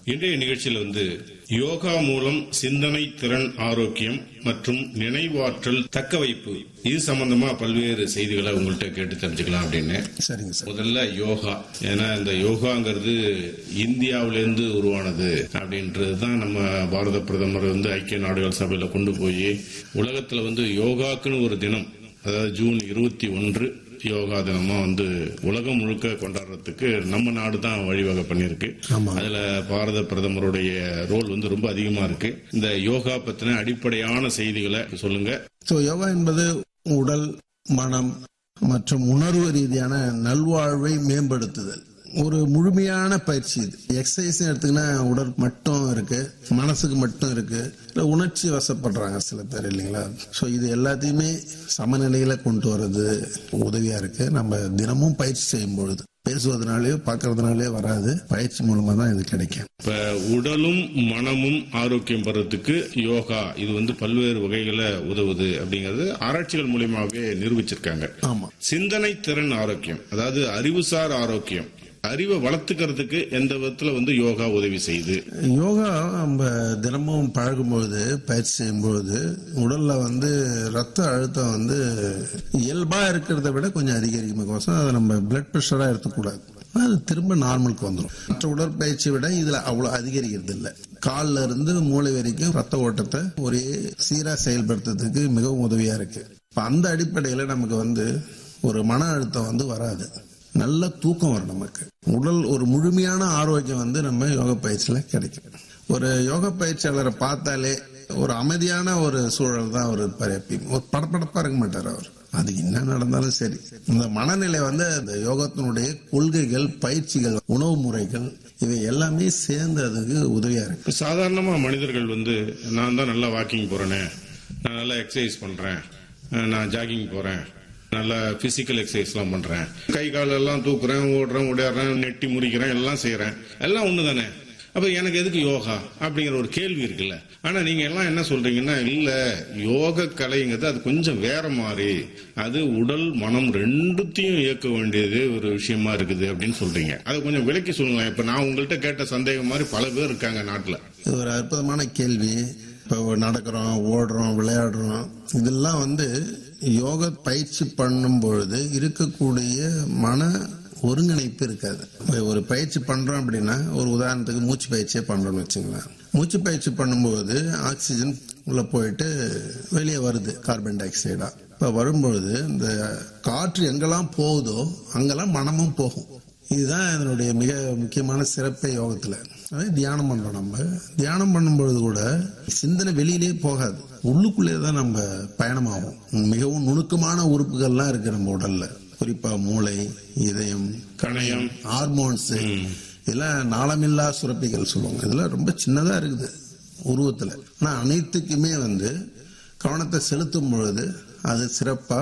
இன்றைய நிகழ்ச்சியில் வந்து யோகா மூலம் சிந்தனை திறன் ஆரோக்கியம் மற்றும் நினைவாற்றல் தக்க வைப்பு இது சம்பந்தமா பல்வேறு செய்திகளை உங்கள்கிட்ட கேட்டு தெரிஞ்சுக்கலாம் அப்படின்னு சரிங்க சார் முதல்ல யோகா ஏன்னா இந்த யோகாங்கிறது இந்தியாவிலேருந்து உருவானது அப்படின்றது தான் நம்ம பாரத பிரதமர் வந்து ஐக்கிய நாடுகள் சபையில கொண்டு போய் உலகத்துல வந்து யோகாக்குன்னு ஒரு தினம் அதாவது ஜூன் இருபத்தி ஒன்று யோகா தினமா வந்து உலகம் முழுக்க கொண்டாடுறதுக்கு நம்ம நாடு தான் வழிவகை பண்ணியிருக்கு ஆமா. அதுல பாரத பிரதமருடைய ரோல் வந்து ரொம்ப அதிகமா இருக்கு இந்த யோகா பத்தின அடிப்படையான செய்திகளை சொல்லுங்க ஸோ யோகா என்பது உடல் மனம் மற்றும் உணர்வு ரீதியான நல்வாழ்வை மேம்படுத்துதல் ஒரு முழுமையான பயிற்சி இது எக்ஸசைஸ் எடுத்துக்கினா உடல் மட்டும் இருக்கு மனசுக்கு மட்டும் இருக்கு இல்ல உணர்ச்சி வசப்படுறாங்க சில பேர் இல்லைங்களா ஸோ இது எல்லாத்தையுமே சமநிலையில கொண்டு வர்றது உதவியா இருக்கு நம்ம தினமும் பயிற்சி செய்யும் பொழுது பேசுவதனாலேயோ பார்க்கறதுனாலே வராது பயிற்சி மூலமா தான் இது கிடைக்கும் இப்ப உடலும் மனமும் ஆரோக்கியம் பெறத்துக்கு யோகா இது வந்து பல்வேறு வகைகளை உதவுது அப்படிங்கறது ஆராய்ச்சிகள் மூலியமாவே நிரூபிச்சிருக்காங்க ஆமா சிந்தனை திறன் ஆரோக்கியம் அதாவது அறிவுசார் ஆரோக்கியம் அறிவை வளர்த்துக்கிறதுக்கு எந்த விதத்துல வந்து யோகா உதவி செய்யுது யோகா நம்ம தினமும் பழகும்பொழுது பயிற்சி செய்யும்பொழுது உடல்ல வந்து ரத்த அழுத்தம் வந்து இயல்பா இருக்கிறத விட கொஞ்சம் அதிகரிக்கும் அதை நம்ம பிளட் ப்ரெஷரா எடுத்துக்கூடாது அது திரும்ப நார்மலுக்கு வந்துடும் மற்ற உடற்பயிற்சி விட இதுல அவ்வளவு அதிகரிக்கிறது இல்லை கால்ல இருந்து மூளை வரைக்கும் ரத்த ஓட்டத்தை ஒரே சீரா செயல்படுத்துறதுக்கு மிகவும் உதவியா இருக்கு இப்ப அந்த அடிப்படையில நமக்கு வந்து ஒரு மன அழுத்தம் வந்து வராது நல்ல தூக்கம் வரும் நமக்கு உடல் ஒரு முழுமையான ஆரோக்கியம் வந்து நம்ம யோகா பயிற்சியில கிடைக்கும் ஒரு யோகா பயிற்சியாளரை பார்த்தாலே ஒரு அமைதியான ஒரு சூழல் தான் அவர் இருப்பார் எப்பயும் ஒரு படப்படப்பா இருக்க மாட்டார் அவர் அது என்ன நடந்தாலும் சரி இந்த மனநிலை வந்து அந்த யோகத்தினுடைய கொள்கைகள் பயிற்சிகள் உணவு முறைகள் இவை எல்லாமே சேர்ந்து அதுக்கு உதவியா இருக்கு இப்ப சாதாரணமா மனிதர்கள் வந்து நான் தான் நல்லா வாக்கிங் போறேனே நான் நல்லா எக்ஸசைஸ் பண்றேன் அஹ் நான் ஜாகிங் போறேன் நல்லா பிசிக்கல் எக்ஸசைஸ்லாம் பண்றேன் கை கால் எல்லாம் தூக்குறேன் ஓடுறேன் ஓடிடுறேன் நெட்டி முறிக்கிறேன் எல்லாம் செய்யறேன் எல்லாம் ஒண்ணு தானே அப்ப எனக்கு எதுக்கு யோகா அப்படிங்கிற ஒரு கேள்வி இருக்குல்ல ஆனா நீங்க எல்லாம் என்ன சொல்றீங்கன்னா இல்ல யோக கலைங்கிறது அது கொஞ்சம் வேற மாதிரி அது உடல் மனம் ரெண்டுத்தையும் இயக்க வேண்டியது ஒரு விஷயமா இருக்குது அப்படின்னு சொல்றீங்க அதை கொஞ்சம் விளக்கி சொல்லுங்களேன் இப்ப நான் உங்கள்கிட்ட கேட்ட சந்தேகம் மாதிரி பல பேர் இருக்காங்க நாட்டுல இது ஒரு அற்புதமான கேள்வி இப்போ நடக்கிறோம் ஓடுறோம் விளையாடுறோம் இதெல்லாம் வந்து யோக பயிற்சி பண்ணும் பொழுது இருக்கக்கூடிய மன ஒருங்கிணைப்பு இருக்காது ஒரு பயிற்சி பண்றோம் அப்படின்னா ஒரு உதாரணத்துக்கு மூச்சு பயிற்சியே பண்றோம்னு வச்சுங்களேன் மூச்சு பயிற்சி பண்ணும்போது ஆக்சிஜன் உள்ள போயிட்டு வெளியே வருது கார்பன் டை ஆக்சைடா இப்ப வரும்பொழுது இந்த காற்று எங்கெல்லாம் போகுதோ அங்கெல்லாம் மனமும் போகும் இதுதான் இதனுடைய மிக முக்கியமான சிறப்பே யோகத்துல அதே தியானம் பண்றோம் நம்ம தியானம் பண்ணும்பொழுது கூட சிந்தனை வெளியிலே போகாது உள்ளுக்குள்ளே தான் நம்ம பயணமாகும் மிகவும் நுணுக்கமான உறுப்புகள்லாம் இருக்கு நம்ம உடல்ல குறிப்பா மூளை இதயம் கணையம் ஹார்மோன்ஸ் இதெல்லாம் நாளமில்லா சுரப்பிகள் சொல்லுவாங்க இதெல்லாம் ரொம்ப சின்னதா இருக்குது உருவத்துல ஆனா அனைத்துக்குமே வந்து கவனத்தை செலுத்தும் பொழுது அது சிறப்பா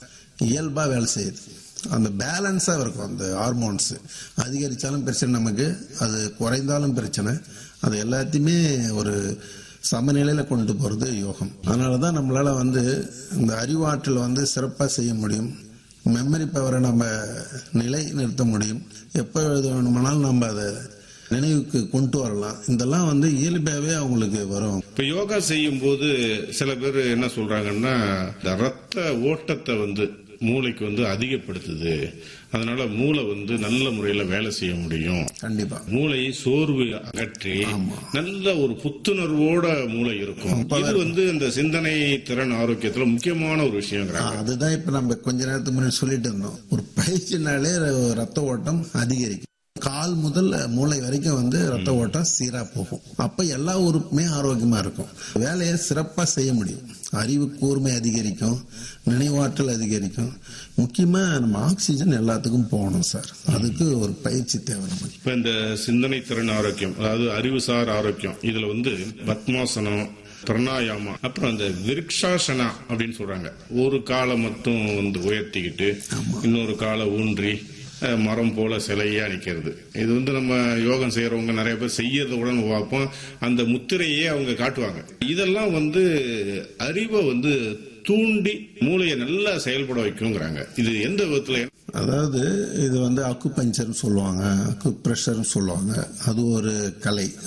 இயல்பா வேலை செய்யுது அந்த பேலன்ஸா இருக்கும் அந்த ஹார்மோன்ஸ் அதிகரிச்சாலும் பிரச்சனை நமக்கு அது குறைந்தாலும் பிரச்சனை அது எல்லாத்தையுமே ஒரு சமநிலையில கொண்டு போறது யோகம் அதனாலதான் நம்மளால வந்து இந்த அறிவாற்றல் வந்து சிறப்பா செய்ய முடியும் மெமரி பவரை நம்ம நிலை நிறுத்த முடியும் எப்போ எழுத வேணுமானாலும் நம்ம அதை நினைவுக்கு கொண்டு வரலாம் இதெல்லாம் வந்து இயல்பாகவே அவங்களுக்கு வரும் இப்ப யோகா செய்யும் போது சில பேர் என்ன சொல்றாங்கன்னா இந்த ரத்த ஓட்டத்தை வந்து மூளைக்கு வந்து அதிகப்படுத்துது அதனால மூளை வந்து நல்ல முறையில வேலை செய்ய முடியும் கண்டிப்பா மூளை சோர்வு அகற்றி நல்ல ஒரு புத்துணர்வோட மூளை இருக்கும் இது வந்து இந்த சிந்தனை திறன் ஆரோக்கியத்துல முக்கியமான ஒரு விஷயங்கிறாங்க அதுதான் இப்ப நம்ம கொஞ்ச நேரத்துக்கு முன்னாடி சொல்லிட்டு இருந்தோம் ஒரு பயிற்சினாலே ரத்த ஓட்டம் அதிகரிக்கும் கால் முதல் மூளை வரைக்கும் வந்து ரத்த ஓட்டம் சீரா போகும் அப்ப எல்லா உறுப்புமே ஆரோக்கியமா இருக்கும் வேலையை சிறப்பா செய்ய முடியும் அறிவு கூர்மை அதிகரிக்கும் நினைவாற்றல் அதிகரிக்கும் முக்கியமா நம்ம ஆக்சிஜன் எல்லாத்துக்கும் போகணும் சார் அதுக்கு ஒரு பயிற்சி தேவை நமக்கு இப்ப இந்த சிந்தனை திறன் ஆரோக்கியம் அதாவது அறிவுசார் ஆரோக்கியம் இதுல வந்து பத்மாசனம் பிரணாயாமா அப்புறம் அந்த விருக்ஷாசனா அப்படின்னு சொல்றாங்க ஒரு காலை மட்டும் வந்து உயர்த்திக்கிட்டு இன்னொரு காலை ஊன்றி அஹ், மரம் போல சிலையா நிக்கிறது இது வந்து நம்ம யோகம் செய்யறவங்க நிறைய பேர் செய்யறத உடனே பார்ப்போம் அந்த முத்திரையே அவங்க காட்டுவாங்க இதெல்லாம் வந்து அறிவை வந்து தூண்டி மூளையை நல்லா செயல்பட வைக்குங்கிறாங்க இது எந்த விதத்துல அதாவது இது வந்து அக்கு பஞ்சர்னு சொல்லுவாங்க அக்கு பிரஷர்னு சொல்லுவாங்க அது ஒரு கலை